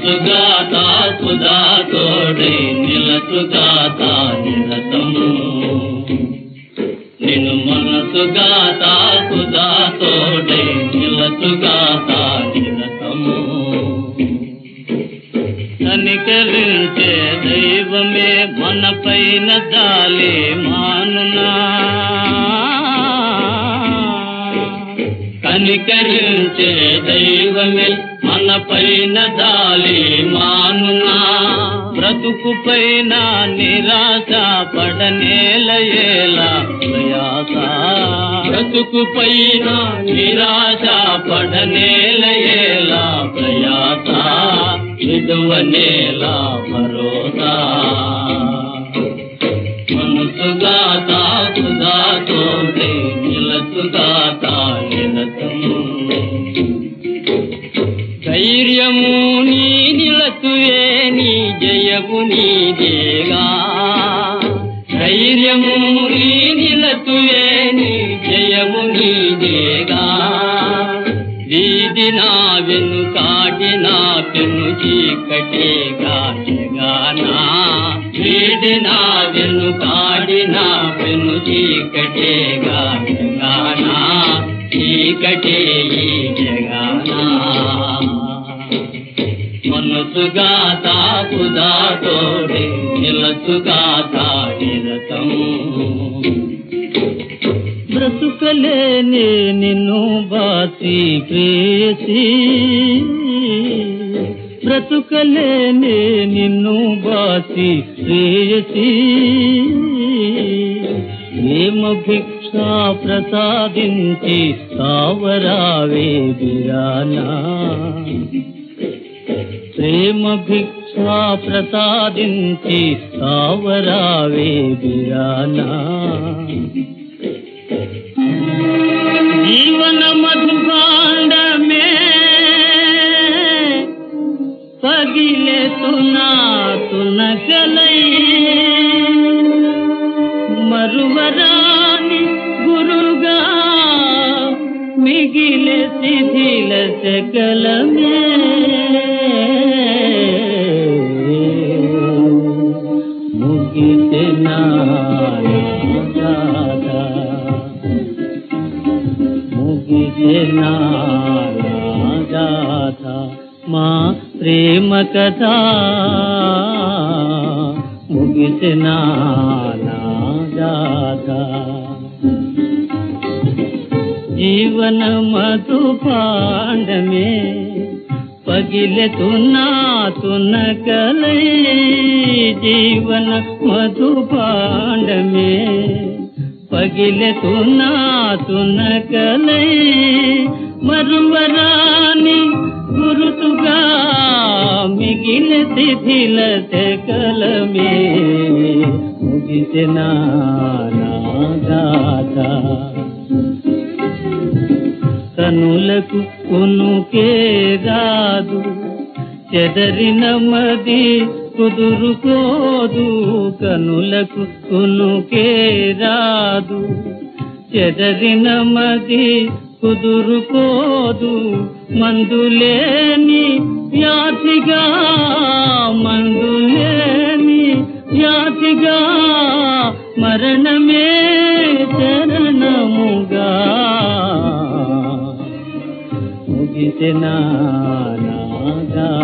మనసుగాత సుధా తోడై నిలచుగాత నిరతము నిన్ను మనసుగాత సుధా తోడై నిలచుగాత నిరతము కనికరించే దైవమే మన పైన జాలి మానునా కనికరించే దైవమే మన పైన జాలి మానునా బ్రతుకు పైన నిరాశ పడనేలయేలా ప్రయాస బ్రతుకు పైన నిరాశ పడనేలయేలా ప్రయాస విడువనేలా భరోసా మనసుగా తాకుగా తోడే నిలసుగా తాగినతము ధైర్యము నీ నిలచువే నీ జయము నీదేగా ధైర్యము నీ నిలచువే నీ జయము నీదేగా వీధి నా వెనుకాటి నా పెను చీకటిగా జగానా వీడి నా వెనుకాడి నా పెను చీకటిగా జగానా చీకటే ఈ జగానా మనసుగా తాకుదా తోడే నిలసుగా తాగిరతం బ్రతుకలేనే నిన్ను బాసి ప్రేసి బ్రతుకలేనే నిన్ను బాసి ప్రేసి ప్రేమ భిక్ష ప్రసాదించి కావరావే బిరానా ప్రేమ భిక్ష ప్రసాదించి కావరావే బిరానా జీవన మధుభాండమే పగిలే తునా తునకలై మరువరాని గురుగా మిగిలే శిథిల సకలమే ముగితే నా రాధా ముగిసే నాగాథ మా ప్రేమ కథ ముగిసే నాగాథ జీవన మధు పాండమే పగిలే తున్నా తున కలై జీవన మధు పాండమే పగిలే తున్నా తున కలై మరువరాని గురుతుగా మిగిల శిథిల కలమే ముగిసిన నాగాథ కనులకు కొనుకే రాదు చెదరిన మది కుదురుకోదు కనులకు కొనుకే రాదు చెదరిన మది కుదురుకోదు మందులేని వ్యాధిగా మందులేని వ్యాధిగా మరణమే చరణముగా ముగిసిన నాగా